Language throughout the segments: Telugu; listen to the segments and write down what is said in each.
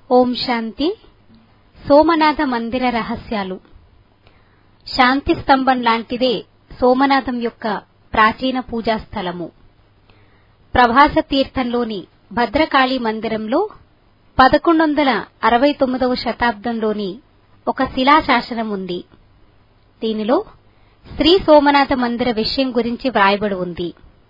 ఓం శాంతి సోమనాథ మందిర రహస్యాలు శాంతి స్తంభం లాంటిదే సోమనాథం యొక్క ప్రాచీన పూజా స్థలము ప్రభాస తీర్థంలోని భద్రకాళి మందిరంలో పదకొండు వందల అరవై తొమ్మిదవ శతాబ్దంలోని ఒక శిలాశాసనం ఉంది దీనిలో శ్రీ సోమనాథ మందిర విషయం గురించి వ్రాయబడి ఉంది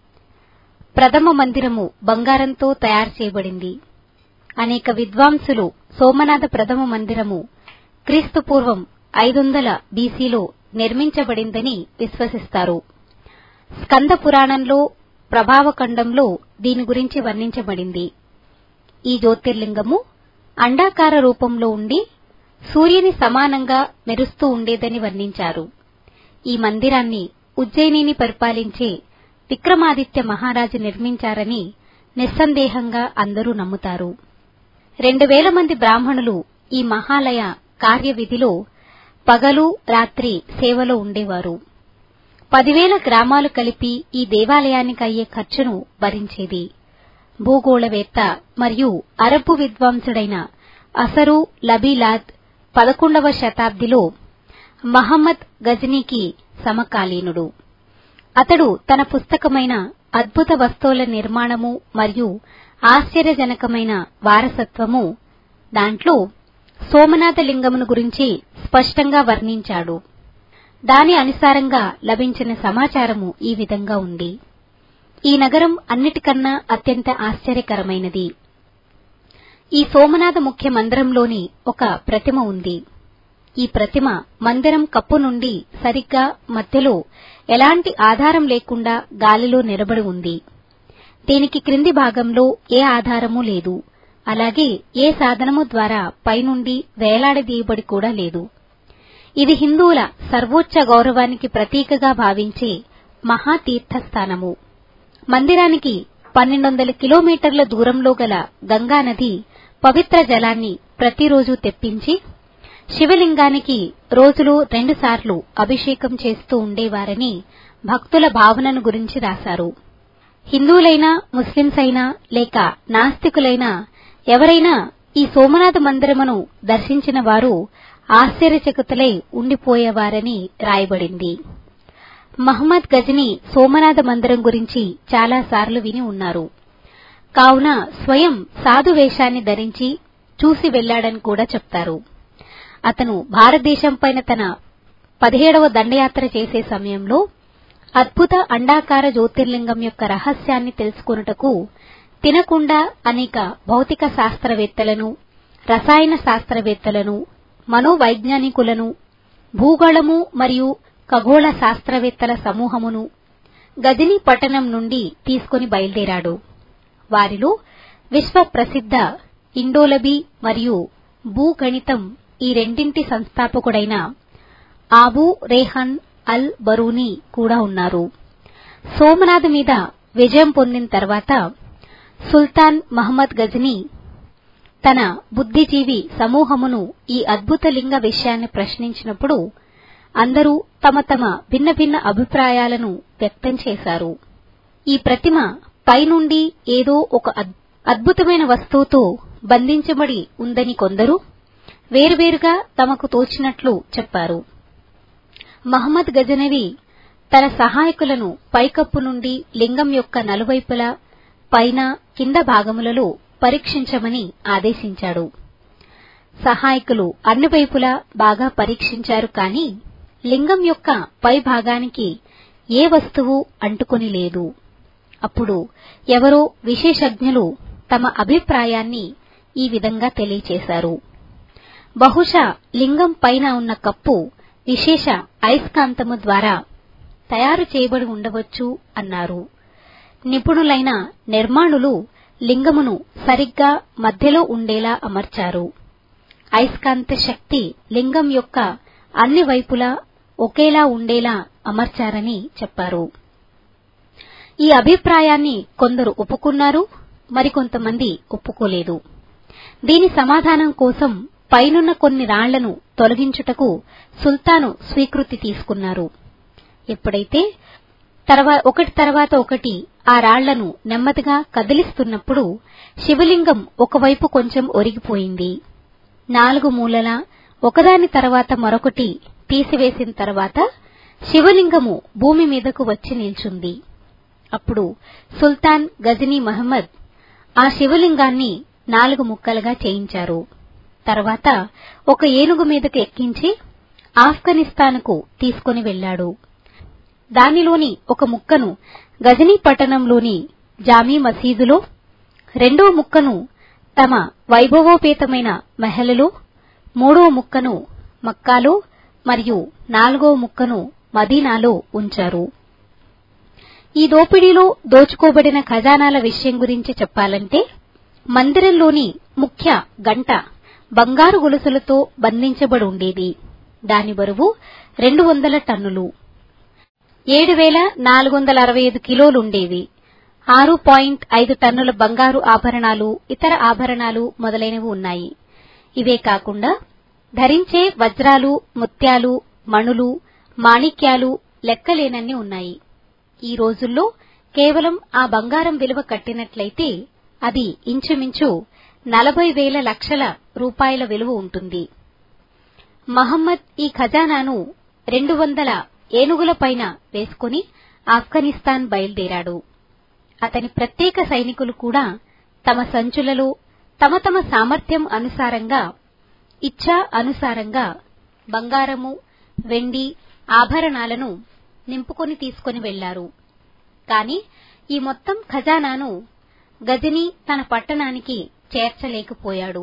ప్రథమ మందిరము బంగారంతో తయారు చేయబడింది అనేక విద్వాంసులు సోమనాథ ప్రథమ మందిరము క్రీస్తు పూర్వం ఐదు వందల బీసీలో నిర్మించబడిందని విశ్వసిస్తారు స్కంద పురాణంలో ప్రభావఖండంలో దీని గురించి వర్ణించబడింది ఈ జ్యోతిర్లింగము అండాకార రూపంలో ఉండి సూర్యుని సమానంగా మెరుస్తూ ఉండేదని వర్ణించారు ఈ మందిరాన్ని ఉజ్జయినిని పరిపాలించే విక్రమాదిత్య మహారాజు నిర్మించారని నిస్సందేహంగా అందరూ నమ్ముతారు రెండు వేల మంది బ్రాహ్మణులు ఈ మహాలయ కార్యవిధిలో పగలు రాత్రి సేవలో ఉండేవారు పదివేల గ్రామాలు కలిపి ఈ దేవాలయానికి అయ్యే ఖర్చును భరించేది భూగోళవేత్త మరియు అరబ్బు విద్వాంసుడైన అసరు లబీలాద్ పదకొండవ శతాబ్దిలో మహమ్మద్ గజనీకి సమకాలీనుడు అతడు తన పుస్తకమైన అద్భుత వస్తువుల నిర్మాణము మరియు ఆశ్చర్యజనకమైన వారసత్వము దాంట్లో సోమనాథ లింగమును గురించి స్పష్టంగా వర్ణించాడు దాని అనుసారంగా లభించిన సమాచారము ఈ విధంగా ఉంది ఈ నగరం అన్నిటికన్నా అత్యంత ఆశ్చర్యకరమైనది ఈ సోమనాథ ముఖ్య మందిరంలోని ఒక ప్రతిమ ఉంది ఈ ప్రతిమ మందిరం కప్పు నుండి సరిగ్గా మధ్యలో ఎలాంటి ఆధారం లేకుండా గాలిలో నిలబడి ఉంది దీనికి క్రింది భాగంలో ఏ ఆధారమూ లేదు అలాగే ఏ సాధనము ద్వారా పైనుండి వేలాడదీయబడి కూడా లేదు ఇది హిందువుల సర్వోచ్చ గౌరవానికి ప్రతీకగా భావించే మహాతీర్థస్థానము మందిరానికి పన్నెండొందల కిలోమీటర్ల దూరంలో గల గంగానది పవిత్ర జలాన్ని ప్రతిరోజు తెప్పించి శివలింగానికి రోజులో రెండుసార్లు అభిషేకం చేస్తూ ఉండేవారని భక్తుల భావనను గురించి రాశారు హిందువులైనా ముస్లింస్ అయినా లేక నాస్తికులైనా ఎవరైనా ఈ సోమనాథ మందిరమును దర్శించిన వారు ఆశ్చర్యచకితులై ఉండిపోయేవారని రాయబడింది మహమ్మద్ గజని సోమనాథ మందిరం గురించి చాలాసార్లు విని ఉన్నారు కావున స్వయం సాధు వేషాన్ని ధరించి చూసి వెళ్లాడని కూడా చెప్తారు అతను భారతదేశం పైన తన పదిహేడవ దండయాత్ర చేసే సమయంలో అద్భుత అండాకార జ్యోతిర్లింగం యొక్క రహస్యాన్ని తెలుసుకొనుటకు తినకుండా అనేక భౌతిక శాస్త్రవేత్తలను రసాయన శాస్త్రవేత్తలను మనోవైజ్ఞానికులను భూగోళము మరియు ఖగోళ శాస్త్రవేత్తల సమూహమును గజనీ పట్టణం నుండి తీసుకుని బయలుదేరాడు వారిలో విశ్వ ప్రసిద్ధ ఇండోలబీ మరియు భూగణితం ఈ రెండింటి సంస్థాపకుడైన ఆబూ రేహన్ అల్ బరూని కూడా ఉన్నారు సోమనాథ్ మీద విజయం పొందిన తర్వాత సుల్తాన్ మహమ్మద్ గజనీ తన బుద్ధిజీవి సమూహమును ఈ అద్భుత లింగ విషయాన్ని ప్రశ్నించినప్పుడు అందరూ తమ తమ భిన్న భిన్న అభిప్రాయాలను వ్యక్తం చేశారు ఈ ప్రతిమ పైనుండి ఏదో ఒక అద్భుతమైన వస్తువుతో బంధించబడి ఉందని కొందరు వేరువేరుగా తమకు తోచినట్లు చెప్పారు మహమ్మద్ గజనవి తన సహాయకులను పైకప్పు నుండి లింగం యొక్క నలువైపులా పైన కింద భాగములలో పరీక్షించమని ఆదేశించాడు సహాయకులు అన్ని వైపులా బాగా పరీక్షించారు కాని లింగం యొక్క పై భాగానికి ఏ వస్తువు అంటుకొని లేదు అప్పుడు ఎవరో విశేషజ్ఞులు తమ అభిప్రాయాన్ని ఈ విధంగా తెలియచేశారు బహుశా లింగం పైన ఉన్న కప్పు విశేష అయస్కాంతము ద్వారా తయారు చేయబడి ఉండవచ్చు అన్నారు నిపుణులైన నిర్మాణులు లింగమును సరిగ్గా మధ్యలో ఉండేలా అమర్చారు అయస్కాంత శక్తి లింగం యొక్క అన్ని వైపులా ఒకేలా ఉండేలా అమర్చారని చెప్పారు ఈ అభిప్రాయాన్ని కొందరు ఒప్పుకున్నారు మరికొంతమంది ఒప్పుకోలేదు దీని సమాధానం కోసం పైనున్న కొన్ని రాళ్లను తొలగించుటకు సుల్తాను స్వీకృతి తీసుకున్నారు ఎప్పుడైతే తర్వా ఒకటి తర్వాత ఒకటి ఆ రాళ్లను నెమ్మదిగా కదిలిస్తున్నప్పుడు శివలింగం ఒకవైపు కొంచెం ఒరిగిపోయింది నాలుగు మూలల ఒకదాని తర్వాత మరొకటి తీసివేసిన తర్వాత శివలింగము భూమి మీదకు వచ్చి నిల్చుంది అప్పుడు సుల్తాన్ గజనీ మహమ్మద్ ఆ శివలింగాన్ని నాలుగు ముక్కలుగా చేయించారు తర్వాత ఒక ఏనుగు మీదకు ఎక్కించి ఆఫ్ఘనిస్తాన్కు తీసుకుని వెళ్లాడు దానిలోని ఒక ముక్కను గజనీ పట్టణంలోని జామీ మసీదులో రెండో ముక్కను తమ వైభవోపేతమైన మహలలో మూడో ముక్కను మక్కాలో మరియు నాలుగో ముక్కను మదీనాలో ఉంచారు ఈ దోపిడీలో దోచుకోబడిన ఖజానాల విషయం గురించి చెప్పాలంటే మందిరంలోని ముఖ్య గంట బంగారు గొలుసులతో బంధించబడి ఉండేది దాని బరువు రెండు వందల టన్నులు ఏడు వేల నాలుగు వందల అరవై ఐదు కిలోలుండేవి ఆరు పాయింట్ ఐదు టన్నుల బంగారు ఆభరణాలు ఇతర ఆభరణాలు మొదలైనవి ఉన్నాయి ఇవే కాకుండా ధరించే వజ్రాలు ముత్యాలు మణులు మాణిక్యాలు లెక్కలేనన్ని ఉన్నాయి ఈ రోజుల్లో కేవలం ఆ బంగారం విలువ కట్టినట్లయితే అది ఇంచుమించు నలభై వేల లక్షల రూపాయల విలువ ఉంటుంది మహమ్మద్ ఈ ఖజానాను రెండు వందల ఏనుగులపైన వేసుకుని ఆఫ్ఘనిస్తాన్ బయలుదేరాడు అతని ప్రత్యేక సైనికులు కూడా తమ సంచులలో తమ తమ సామర్థ్యం అనుసారంగా ఇచ్ఛా అనుసారంగా బంగారము వెండి ఆభరణాలను నింపుకొని తీసుకుని వెళ్లారు కాని ఈ మొత్తం ఖజానాను గజని తన పట్టణానికి చేర్చలేకపోయాడు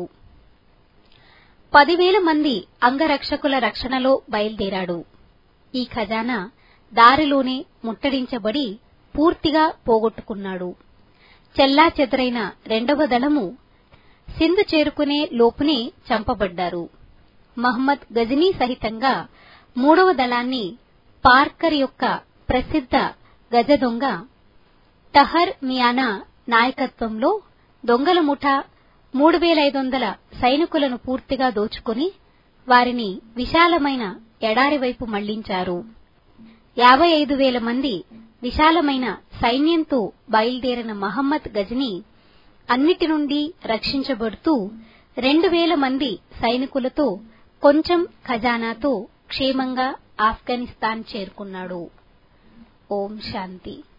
పదివేల మంది అంగరక్షకుల రక్షణలో బయలుదేరాడు ఈ ఖజానా దారిలోనే ముట్టడించబడి పూర్తిగా పోగొట్టుకున్నాడు చెల్లా చెదరైన రెండవ దళము సింధు చేరుకునే లోపునే చంపబడ్డారు మహమ్మద్ గజనీ సహితంగా మూడవ దళాన్ని పార్కర్ యొక్క ప్రసిద్ధ గజ దొంగ టహర్ మియానా నాయకత్వంలో దొంగల ముఠా మూడు వేల ఐదు వందల సైనికులను పూర్తిగా దోచుకుని వారిని విశాలమైన ఎడారి వైపు మళ్లించారు యాభై ఐదు వేల మంది విశాలమైన సైన్యంతో బయలుదేరిన మహమ్మద్ గజని అన్నిటి నుండి రక్షించబడుతూ రెండు వేల మంది సైనికులతో కొంచెం ఖజానాతో క్షేమంగా ఆఫ్ఘనిస్తాన్ చేరుకున్నాడు ఓం శాంతి